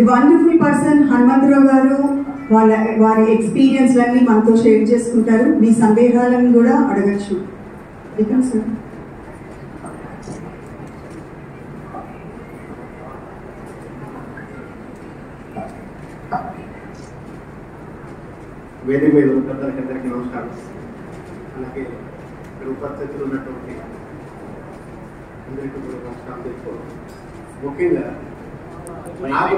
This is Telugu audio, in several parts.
ది వండర్ఫుల్ పర్సన్ హనుమంతరావు గారు వాళ్ళ వారి ఎక్స్పీరియన్స్ అన్ని మనతో షేర్ చేసుకుంటారు మీ సందేహాలను కూడా అడగచ్చు వికమ్ సార్ వేదిక మీద పెద్దలకి అందరికీ నమస్కారం అలాగే ఇక్కడ ఉపస్థితులు ఉన్నటువంటి అందరికీ కూడా నమస్కారం తెలుసుకోవడం ముఖ్యంగా నాకు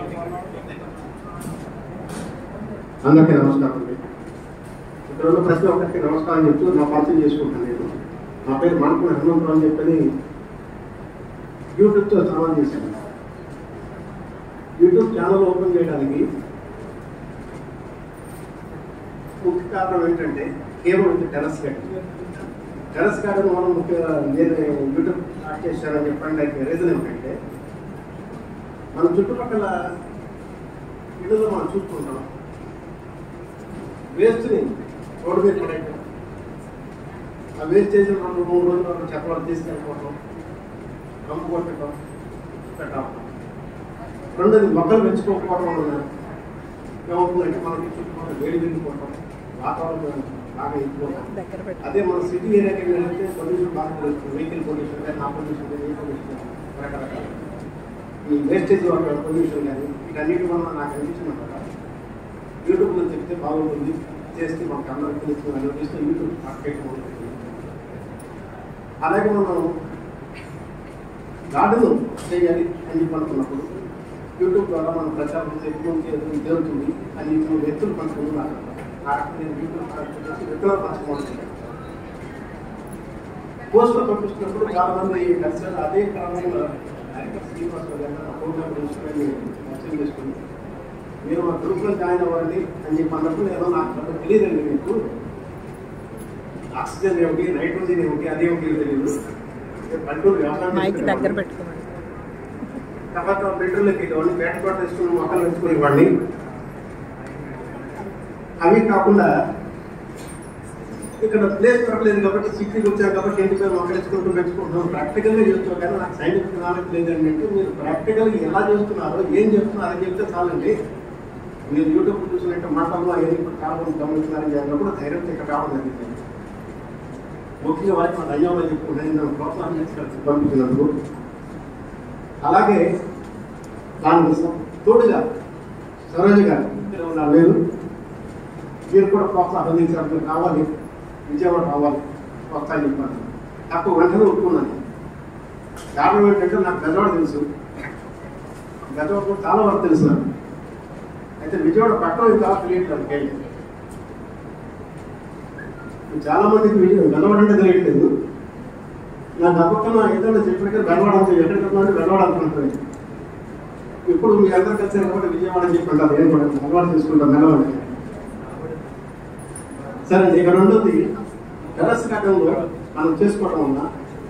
అందరికీ నమస్కారం అండి ఇక్కడ ఉన్న ప్రతి ఒక్కరికి నమస్కారం చెప్తూ నా పరిచయం చేసుకుంటాను నేను నా పేరు మనకున్న హనుమంతరావు అని చెప్పని యూట్యూబ్తో ఛానల్ చేశాను యూట్యూబ్ ఛానల్ ఓపెన్ చేయడానికి ముఖ్య కారణం ఏంటంటే కేవలం ఇది టెరస్ గార్డెన్ టెరస్ గార్డెన్ మనం ముఖ్య నేను యూట్యూబ్ స్టార్ట్ చేశానని చెప్పడానికి రీజన్ ఏమిటంటే మన చుట్టుపక్కల ఇళ్ళలో మనం చూసుకుంటాం వేస్ట్ని రోడ్డు మీద పడేయటం ఆ వేస్ట్ చేసిన రెండు మూడు రోజులు వాళ్ళు చెప్పలు తీసుకెళ్ళిపోవటం కంపు కొట్టడం పెట్టడం రెండోది మొక్కలు పెంచుకోకపోవడం వలన ఏమవుతుందంటే మనకి చుట్టుపక్కల వేడి పెరిగిపోవటం వాతావరణం బాగా ఎక్కువ అదే మన సిటీ ఏరియాకి వెళ్ళితే పొల్యూషన్ బాగా తెలుస్తుంది వెహికల్ పొల్యూషన్ కానీ నా పొల్యూషన్ కానీ ఏ పొల్యూషన్ రకరకాల ఈ వేస్టేజ్ వల్ల పొల్యూషన్ కానీ వీటన్నిటి వల్ల నాకు అనిపించిన యూట్యూబ్లో చెప్తే బాగుంటుంది చేస్తే మాకు అందరికి తెలుస్తుంది అనిపిస్తే యూట్యూబ్ మార్కెట్ ఉంటుంది అలాగే మనం గార్డెన్ చేయాలి అని చెప్పి అనుకున్నప్పుడు యూట్యూబ్ ద్వారా మనం ప్రచారం ఎక్కువ జరుగుతుంది అని చెప్పిన వ్యక్తులు పంచుకున్నారు నాకు నేను యూట్యూబ్ స్టార్ట్ చేసి వ్యక్తులు పంచుకోవాలి పోస్టులు పంపిస్తున్నప్పుడు చాలా మంది కలిసారు అదే క్రమంలో డైరెక్టర్ శ్రీనివాసరావు గారు నా ప్రోగ్రామ్ గురించి నేను పరిచయం చేసుకుని మీరు మా గ్రూప్లో జాయిన్ అవ్వండి అని చెప్పి అన్నప్పుడు నేను నాకు పెద్ద తెలియదండి మీకు ఆక్సిజన్ ఏమిటి నైట్రోజన్ ఏమిటి అదేమిటి తెలియదు పల్లెటూరు వ్యవసాయం మైక్ చేసుకునే దగ్గర వాడిని. పెట్టుకోమని తర్వాత బెడ్రూమ్లోకి వెళ్ళేవాడిని బేట తోట వేసుకుని మొక్కలు పెంచుకునేవాడిని అవి కాకుండా ఇక్కడ ప్లేస్ దొరకలేదు కాబట్టి సిటీకి వచ్చాను కాబట్టి ఇంటి పేరు మొక్కలు వేసుకుంటూ పెంచుకుంటున్నాం ప్రాక్టికల్గా చేస్తున్నాం కానీ నాకు సైంటిఫిక్ నాలెడ్జ్ లేదండి అంటే మీరు ప్రాక్టికల్గా ఎలా చేస్తున్నారో ఏం చేస్తున్నారో అని చెప్తే చాలండి మీరు యూట్యూబ్ చూసినట్టు మాటల్లో ఏది ఇప్పుడు చాలా మంది గమనిస్తున్నారని అన్నప్పుడు ధైర్యంతో ఇక్కడ రావడం జరిగింది ముఖ్యంగా వారికి మన ధన్యవాదాలు చెప్పుకుంటాను నన్ను ప్రోత్సాహం చేసి పంపించినందుకు అలాగే దాని తోడుగా సరోజ గారు ఇక్కడ ఉన్నారు లేదు మీరు కూడా ప్రోత్సాహం అందించారు మీరు రావాలి విజయవాడ రావాలి ప్రోత్సాహం చెప్పాను నాకు వెంటనే ఒప్పుకున్నాను కారణం ఏంటంటే నాకు గజవాడ తెలుసు గజవాడ కూడా చాలా వరకు తెలుసు నాకు అయితే విజయవాడ పక్కన ఇంకా తెలియట్లేదు కేళ్ళి చాలా మందికి విజయ- గజవాడ అంటే తెలియట్లేదు నా నమ్మకం ఏదైనా చెప్పినట్టు బెలవాడ అంటే ఎక్కడికన్నా బెలవాడ అనుకుంటుంది ఇప్పుడు మీ అందరు కలిసి కాబట్టి విజయవాడ అని చెప్పి అంటారు ఏం కూడా బెలవాడ తీసుకుంటాం బెలవాడ సరే ఇక రెండోది టెరస్ గార్డెన్లో మనం చేసుకోవడం వల్ల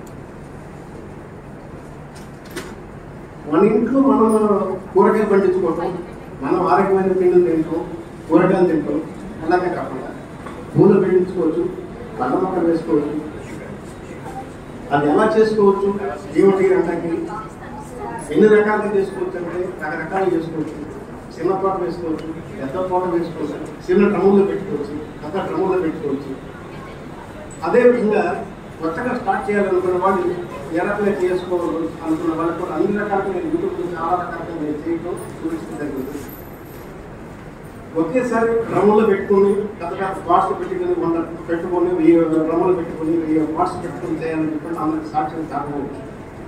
మన ఇంట్లో మనం కూరగాయలు పండించుకోవటం మనం ఆరోగ్యమైన పిండిలు తింటాం కూరగాయలు తింటాం అలాగే కాకుండా పూలు పండించుకోవచ్చు పండ్ల మొక్కలు వేసుకోవచ్చు అది ఎలా చేసుకోవచ్చు ఏమిటి అంటే ఎన్ని రకాలుగా చేసుకోవచ్చు అంటే రకరకాలు చేసుకోవచ్చు చిన్న తోట వేసుకోవచ్చు పెద్ద తోట వేసుకోవచ్చు చిన్న డ్రమ్ములో పెట్టుకోవచ్చు పెద్ద డ్రమ్ములో పెట్టుకోవచ్చు అదేవిధంగా కొత్తగా స్టార్ట్ చేయాలనుకున్న వాళ్ళు ఏ రకంగా చేసుకోవాలి అనుకున్న వాళ్ళు కూడా అన్ని రకాలుగా నేను యూట్యూబ్లో చాలా రకాలుగా నేను చేయడం చూపించడం జరిగింది ఒకేసారి డ్రమ్ములో పెట్టుకుని పెద్దగా పార్ట్స్ పెట్టుకుని వంద పెట్టుకొని వెయ్యి డ్రమ్ములు పెట్టుకొని వెయ్యి పార్ట్స్ పెట్టుకొని చేయాలని చెప్పి అందరికి సాక్ష్యం సాగవచ్చు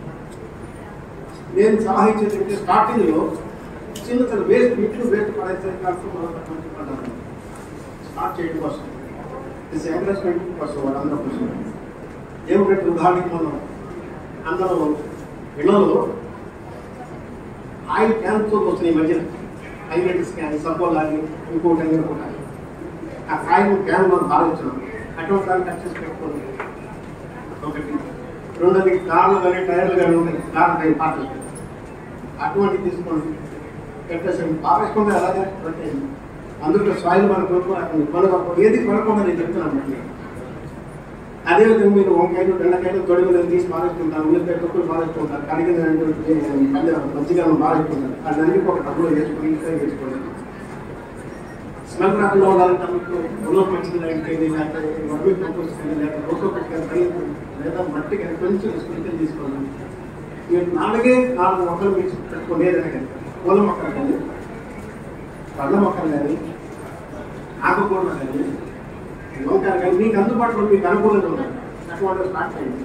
నేను సలహా ఇచ్చేది ఏంటంటే స్టార్టింగ్లో చిన్న చిన్న వేస్ట్ ఇంట్లో వేస్ట్ పడేస్తే కాకుండా స్టార్ట్ చేయడం కోసం దిస్ ఎంకరేజ్మెంట్ కోసం వాళ్ళందరూ కోసం ఏమిటంటే ఉదాహరణకి మనం అందరూ ఇళ్లలో ఆయిల్ క్యాన్తో వస్తున్నాయి ఈ మధ్యన హైబ్రిడ్స్ క్యాన్ సపోల్ అని ఇంకోటి అని ఇంకోటి అని. ఆ కాయలు క్యాన్ మనం భావించడం అటువంటి దాన్ని కట్ చేసి పెట్టుకోండి ఒకటి రెండోది కార్లు కానీ టైర్లు కానీ ఉంటాయి కార్ టైర్ పాటలు అటువంటి తీసుకోండి పెట్టేసండి పారేసుకుంటే అలాగే పెట్టేయండి అందులో సాయిల్ మన కొనుక్కో అక్కడ మనకు ఏది కొనకుండా నేను చెప్తున్నాను మీకు. అదేవిధంగా మీరు వంకాయలు బెండకాయలు తొడి మీద తీసి మారేస్తుంటారు ఉల్లిపాయ తొక్కులు మారేస్తుంటారు కడిగిన మంచిగా మారేస్తుంటారు అదన్నీ ఒక డబ్బులో వేసుకుని ఇంట్లో వేసుకోండి స్మెల్ రాకుండా ఉండాలంటే మీకు ఒళ్ళో మంచిది లేకపోతే లేకపోతే మమ్మీ పంపిస్తుంది లేకపోతే ఒక్కో పెట్టుకొని లేదా మట్టి కానీ కొంచెం స్ప్రింకిల్ తీసుకోండి మీరు నాలుగే నాలుగు మొక్కలు మీకు పెట్టుకోండి ఏదైనా కానీ పూల మొక్కలు కానీ పండ్ల మొక్కలు కానీ ఆకుకూరలు కానీ వంకాయలు కానీ మీకు అందుబాటులో మీకు అనుకూలంగా ఉండాలి అటువంటి స్టార్ట్ చేయండి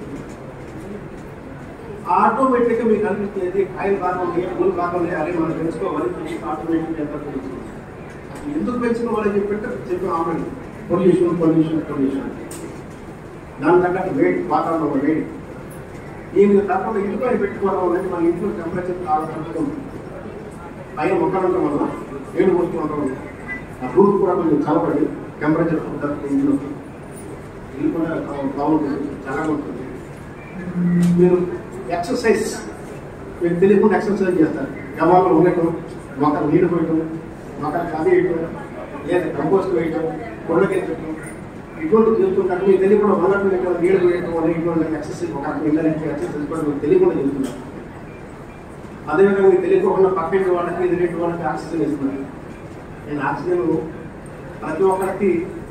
ఆటోమేటిక్గా మీకు అనిపిస్తుంది కాయలు బాగా ఉన్నాయి పూలు బాగా ఉన్నాయి అరే మనం పెంచుకోవాలి ఆటోమేటిక్గా ఎంత పెంచుకోవాలి అసలు ఎందుకు పెంచుకోవాలని చెప్పంటే చెప్పి ఆమెను పొల్యూషన్ పొల్యూషన్ పొల్యూషన్ దాని తగ్గట్టు వేడి వాతావరణంలో వేడి దీనికి తప్పకుండా ఇంటి పైన పెట్టుకోవడం అనేది మన ఇంట్లో టెంపరేచర్ చాలా తక్కువ ఉంది పైన మొక్కలు ఉండటం వల్ల వేడి వస్తూ ఉండడం వల్ల ఆ రూట్ కూడా కొంచెం చల్లబడి టెంపరేచర్ తక్కువ ఇంట్లో ఇల్లు కూడా బాగుంటుంది చాలా ఉంటుంది మీరు ఎక్సర్సైజ్ మీరు తెలియకుండా ఎక్సర్సైజ్ చేస్తారు గవాల్లో ఉండటం మొక్కలు నీళ్ళు పోయటం మొక్కలు కది వేయటం లేదా కంపోస్ట్ వేయటం కొడకెత్తటం ఇటువంటి చేస్తుంటారు మీకు తెలియకుండా మొదటి దగ్గర నీళ్ళు పోయటం వల్ల ఇటువంటి ఎక్సర్సైజ్ ఒక ఇళ్ళకి ఎక్సర్సైజ్ కూడా మీకు తెలియకుండా చేస్తున్నారు అదేవిధంగా మీకు తెలియకుండా పక్కన వాళ్ళకి ఎదురెట్టి వాళ్ళకి ఆక్సిజన్ ఇస్తున్నారు నేను ఆక్సిజన్ ప్రతి ఒక్కరికి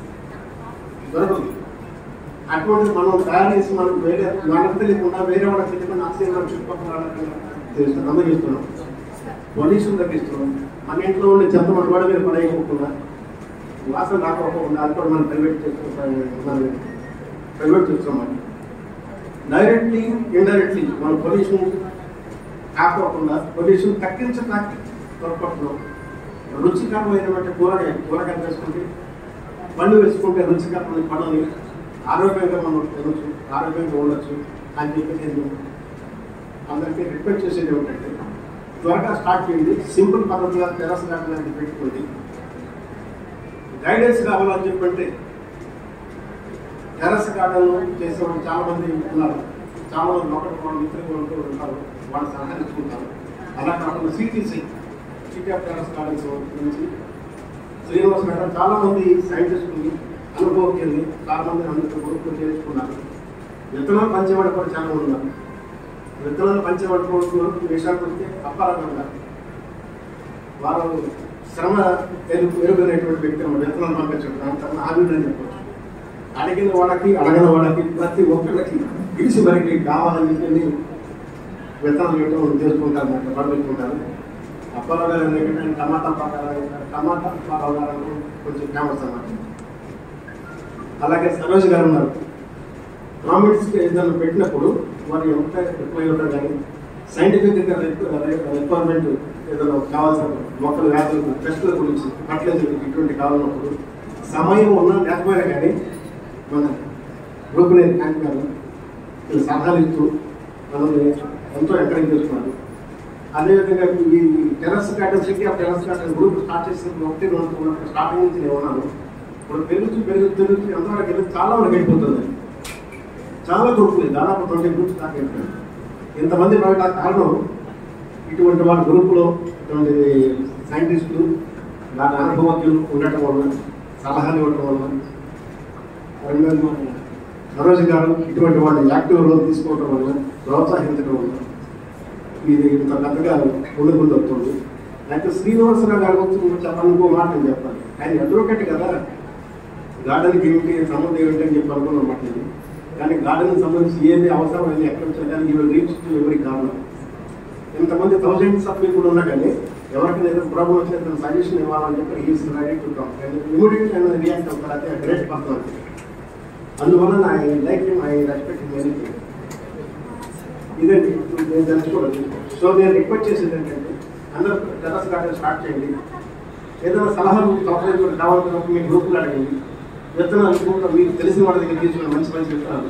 దొరకదు అటువంటి మనం తయారు చేసి మనం వేరే మనకు తెలియకుండా వేరే వాళ్ళకి తెలియకుండా ఆక్సిజన్ మన చుట్టుపక్కల వాళ్ళకి తెలుస్తుంది అందజేస్తున్నాం పొల్యూషన్ తగ్గిస్తున్నాం మన ఇంట్లో ఉండే చెత్త మన గోడ మీద పడేయకుండా వాసన రాకపోకుండా అది కూడా మనం ప్రైవేట్ చేస్తున్నాం మనం ప్రైవేట్ చేస్తున్నాం డైరెక్ట్లీ ఇండైరెక్ట్లీ మన పొల్యూషన్ కాకోకుండా పొల్యూషన్ తగ్గించడానికి తోడ్పడుతున్నాం రుచికరమైనటువంటి కూరగాయ కూరగాయలు వేసుకుంటే పళ్ళు వేసుకుంటే రుచికరమైన పనులు ఆరోగ్యంగా మనం తినొచ్చు ఆరోగ్యంగా ఉండొచ్చు అని చెప్పేసి నేను అందరికీ రిక్వెస్ట్ చేసేది ఏమిటంటే త్వరగా స్టార్ట్ చేయండి సింపుల్ పద్ధతిగా టెరస్ గార్డెన్ అనేది పెట్టుకోండి గైడెన్స్ కావాలని చెప్పంటే టెరస్ గార్డెన్ చేసేవాళ్ళు చాలా మంది ఉన్నారు చాలా మంది ఒకటి మన మిత్రులు ఉంటూ ఉంటారు వాళ్ళు సలహా ఇచ్చుకుంటారు అలా కాకుండా CTC city of terrace gardens గురించి శ్రీనివాస్ మేడం చాలా మంది సైంటిస్టులు అనుభవజ్ఞులు చాలా మంది అందరితో కొనుక్కు చేసుకున్నారు విత్తనాలు పంచేవాడు కూడా చాలా మంది ఉన్నారు విత్తనాలు పంచేవాడు కొడుకున్నారు విషయానికి వస్తే అప్పారావు గారు వారు శ్రమ ఎరుగు ఎరుగునేటువంటి వ్యక్తి అన్నమాట. విత్తనాలు పంపించడం దాని తన ఆవిడ అని చెప్పవచ్చు అడిగిన వాళ్ళకి అడగని వాళ్ళకి ప్రతి ఒక్కరికి పిలిచి మరికి కావాలని చెప్పి విత్తనాలు ఇవ్వడం చేసుకుంటారు అన్నమాట, పంపించుకుంటారు అప్పారావు గారు ఏంటంటే ఆయన టమాటా పాకారావు గారు టమాటా అప్పారావు గారు అని కొంచెం ఫేమస్ అన్నమాట అలాగే సరోజ్ గారు ఉన్నారు కామెంట్స్ ఏదైనా పెట్టినప్పుడు వారు ఎంత రిప్లై ఉంటారు కానీ సైంటిఫిక్ రిక్వైర్మెంట్ ఏదైనా కావాల్సిన మొక్కలు వ్యాధులు టెస్టుల గురించి ఫర్టిలైజర్ ఇటువంటి కావాలన్నప్పుడు సమయం ఉన్నా లేకపోయినా కానీ మన గ్రూప్ థ్యాంక్ గారు వీళ్ళు సలహాలు ఇస్తూ మనల్ని ఎంతో ఎంకరేజ్ చేస్తున్నారు అదేవిధంగా ఈ terrace garden city of terrace garden group start చేసిన ఒకటి రెండు స్టార్టింగ్ నుంచి నేను ఉన్నాను ఇప్పుడు పెరుగుతూ పెరుగుతూ పెరుగుతూ ఎంతవరకు వెళ్ళి చాలా వరకు వెళ్ళిపోతుంది చాలా గ్రూపులు దాదాపు ట్వంటీ గ్రూప్స్ దాకా వెళ్ళిపోయాయి ఇంతమంది రావడానికి కారణం ఇటువంటి వాళ్ళ గ్రూపులో ఇటువంటి సైంటిస్టులు వాటి అనుభవజ్ఞులు ఉండటం వల్ల సలహాలు ఇవ్వటం వల్ల రెండోది సరోజ్ గారు ఇటువంటి వాళ్ళు యాక్టివ్ రోల్ తీసుకోవటం వల్ల ప్రోత్సహించడం వల్ల ఇది ఇంత పెద్దగా ముందు ముందు వస్తుంది అయితే శ్రీనివాసరావు గారి గురించి చెప్పాలని ఇంకో మాట నేను చెప్పాలి ఆయన అడ్వకేట్ కదా గార్డెన్కి ఏమిటి సంబంధం ఏమిటి అని చెప్పి అనుకున్న మాట ఇది కానీ గార్డెన్కి సంబంధించి ఏది అవసరం అది ఎక్కడ వచ్చాయి కానీ ఇవి రీచ్ టు ఎవరి కారణం ఇంతమంది థౌజండ్స్ ఆఫ్ పీపుల్ ఉన్నా కానీ ఎవరికైనా ఏదో ప్రాబ్లం వచ్చిన సజెషన్ ఇవ్వాలని చెప్పి is ready to talk immediate and react అవుతారు అదే గ్రేట్ పర్సన్ అందువల్ల నా లైక్ ఐ రెస్పెక్ట్ వెరీ ఇదండి నేను తెలుసుకోవాలి సో నేను రిక్వెస్ట్ చేసేది ఏంటంటే అందరూ టెరస్ గార్డెన్ స్టార్ట్ చేయండి ఏదైనా సలహాలు సలహాలు కావాలన్నప్పుడు మీ గ్రూపులు అడగండి విత్తనాలు కూడా మీకు తెలిసిన వాళ్ళ దగ్గర తీసుకున్న మంచి మంచి విత్తనాలు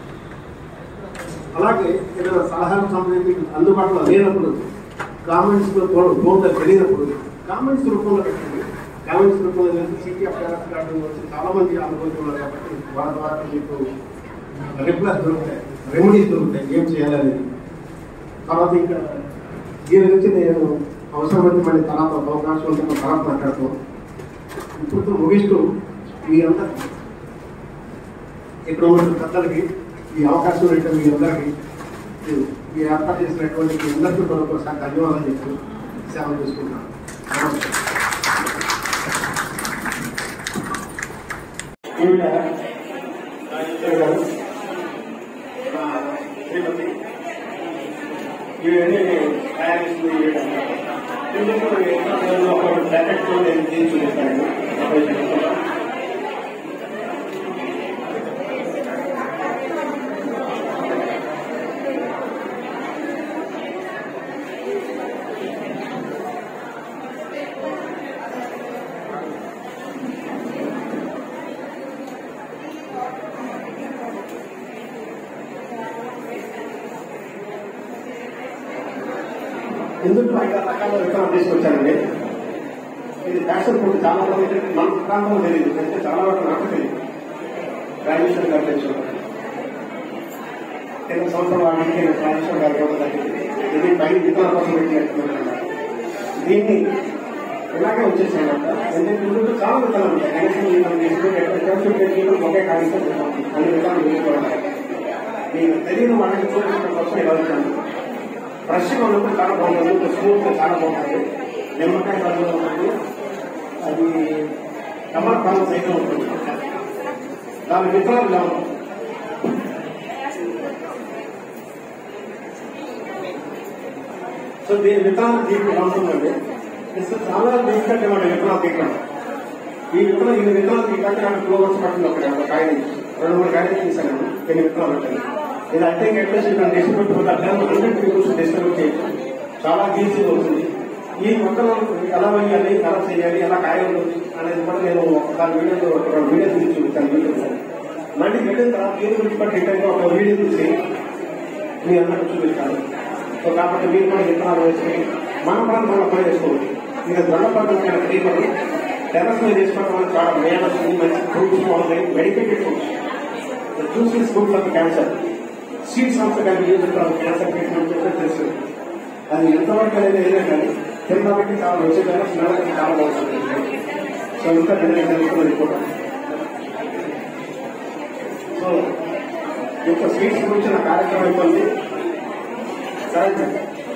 అలాగే ఏదైనా సలహాలు సంబంధించి మీకు అందుబాటులో లేనప్పుడు కామెంట్స్లో ఫోన్లో తెలియనప్పుడు కామెంట్స్ రూపంలో పెట్టండి కామెంట్స్ రూపంలో తెలిసి సిటీ ఆఫ్ టెరస్ గార్డెన్ వచ్చి చాలా మంది అనుభవిస్తున్నారు కాబట్టి వాళ్ళ ద్వారా మీకు రిప్లైస్ దొరుకుతాయి రెమెడీస్ దొరుకుతాయి ఏం చేయాలనేది తర్వాత ఇంకా దీని గురించి నేను అవసరమైతే మళ్ళీ తర్వాత ఒక అవకాశం ఉంటే మనం తర్వాత మాట్లాడతాం ఇప్పుడు ముగిస్తూ మీ అంతా ఇక్కడ ఉన్న పెద్దలకి ఈ అవకాశం ఇచ్చిన మీ అందరికీ ఈ- ఈ ఏర్పాటు చేసినటువంటి మీ అందరికీ మరొకసారి ధన్యవాదాలు చెప్తూ సేవ చేసుకుంటున్నాను నమస్తే ఈవిడ రాజేశ్వరి గారు మా శ్రీమతి ఈవిడని తయారు చేసింది ఈవిడ ఎందుకు ఎన్నో ఒక బ్రాకెట్ లో నేను తీసి చూపిస్తాను ఆపరేషన్ కోసం. ఎందుకు ఐదు రకాల విత్తనాలు తీసుకొచ్చానండి ఇది ఫ్యాషన్ ఫుడ్ చాలా మంది మన ప్రాంతంలో తెలియదు అంటే చాలా వరకు నాకు తెలియదు గ్రాడ్యుయేషన్ గారు తెలుసు కింద సంవత్సరం వాడికి నేను గ్రాడ్యుయేషన్ గారు ఇవ్వడం జరిగింది ఇది పై విత్తనాల కోసం పెట్టినట్టున్నాను దీన్ని ఇలాగే వచ్చేసాను ఎందుకంటే ముందు చాలా విత్తనాలు ఉంటాయి కనీసం ఈ మనం తీసుకుంటే ఎక్కడ పెట్టి ఒకే కాగితం అన్ని విత్తనాలు తీసుకోవాలి నేను తెలియని వాళ్ళకి చూపించడం కోసం ఇలా వచ్చాను ఫ్రెష్గా ఉన్నప్పుడు చాలా బాగుంటుంది ఇంకా స్మూత్ గా చాలా బాగుంటుంది నిమ్మకాయ రంగులో ఉంటుంది అది టమాటా పాలు సైతం ఉంటుంది దాని విత్తనాలు ఇలా ఉంటాయి. సో దీని విత్తనాలు దీనికి ఇలా ఉంటుందండి ఇది చాలా డిఫికల్ట్ అనమాట విత్తనాలు తీయడం ఈ విత్తనం ఈ విత్తనాలు తీయడానికి నాకు టూ అవర్స్ పట్టింది ఒకటి ఒక కాయ నుంచి రెండు మూడు కాయలు తీసాను ఎన్ని విత్తనాలు పెట్టాను ఇది అంటే ఎట్లా ఇక్కడ డిస్ట్రిబ్యూట్ హండ్రెడ్ పీపుల్స్ డిస్ట్రిబ్యూట్ చేయొచ్చు చాలా ఈజీ అవుతుంది ఈ మొక్కలు ఎలా వేయాలి ఎలా చేయాలి ఎలా కాయ ఉంటుంది అనేది కూడా నేను ఒకసారి వీడియో ఒక వీడియో తీసి చూపిస్తాను యూట్యూబ్ మళ్ళీ వెళ్ళిన తర్వాత దీని గురించి కూడా డీటెయిల్ గా ఒక వీడియో తీసి మీ అందరికీ చూపిస్తాను సో కాబట్టి మీరు కూడా విత్తనాలు వేసుకుని మనం కూడా మనం పని చేసుకోవచ్చు ఇంకా దొండ పండుగ క్రీమలు టెరస్ మీద చేసుకోవడం వల్ల చాలా మేలు వస్తుంది మంచి ఫ్రూట్స్ బాగున్నాయి medicated fruits juices food for cancer seeds also కానీ యూజ్ ఫర్ క్యాన్సర్ ట్రీట్మెంట్ చెప్పి తెలుసు అది ఎంతవరకు అనేది ఏదైనా కానీ తినడానికి చాలా రుచిగా స్మెల్కి చాలా బాగుంటుంది సో ఇంకా నేను తెలుసుకున్నది కూడా సో ఇంత స్వీట్స్ గురించి నా కార్యక్రమం అయిపోయింది సరే సార్.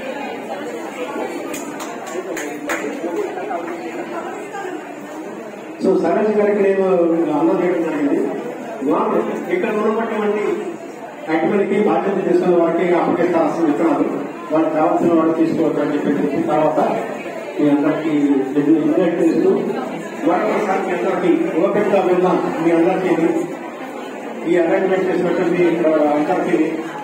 సో సరోజ్ గారికి నేను అన్నం చేయడం జరిగింది వాళ్ళు ఇక్కడ ఉన్నటువంటి అటువంటి బాధ్యత తీసుకున్న వారికి అప్పగిస్తాల్సిన విత్తనాలు వాళ్ళకి కావాల్సిన వాళ్ళు తీసుకోవచ్చు అని చెప్పి తర్వాత మీ అందరికీ ఇన్వైట్ చేస్తూ మరొకసారి మీ అందరికీ ఓపెన్ గా విన్నాం మీ అందరికీ ఈ అరేంజ్మెంట్ చేసినటువంటి అందరికీ